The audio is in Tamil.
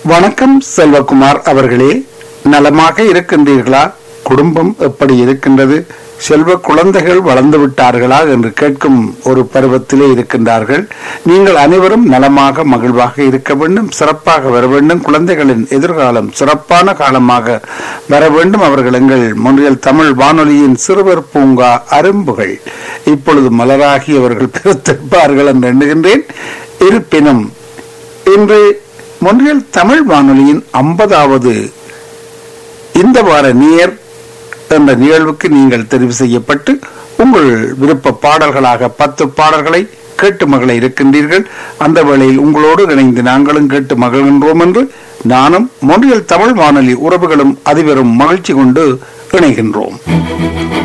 வணக்கம் செல்வகுமார் அவர்களே நலமாக இருக்கின்றீர்களா குடும்பம் எப்படி இருக்கின்றது செல்வ குழந்தைகள் வளர்ந்து விட்டார்களா என்று கேட்கும் ஒரு பருவத்திலே இருக்கின்றார்கள் நீங்கள் அனைவரும் நலமாக மகிழ்வாக இருக்க வேண்டும் சிறப்பாக வர வேண்டும் குழந்தைகளின் எதிர்காலம் சிறப்பான காலமாக வர வேண்டும் அவர்கள் எங்கள் முன்றியல் தமிழ் வானொலியின் சிறுவர் பூங்கா அரும்புகள் இப்பொழுது மலராகி அவர்கள் பிறத்திருப்பார்கள் என்று எண்ணுகின்றேன் இருப்பினும் இன்று மொன்றியல் தமிழ் வானொலியின் ஐம்பதாவது இந்த வார நேர் என்ற நிகழ்வுக்கு நீங்கள் தெரிவு செய்யப்பட்டு உங்கள் விருப்ப பாடல்களாக பத்து பாடல்களை கேட்டு மகள இருக்கின்றீர்கள் அந்த வேளையில் உங்களோடு இணைந்து நாங்களும் கேட்டு மகிழ்கின்றோம் என்று நானும் மொன்றியல் தமிழ் வானொலி உறவுகளும் அதிபரும் மகிழ்ச்சி கொண்டு இணைகின்றோம்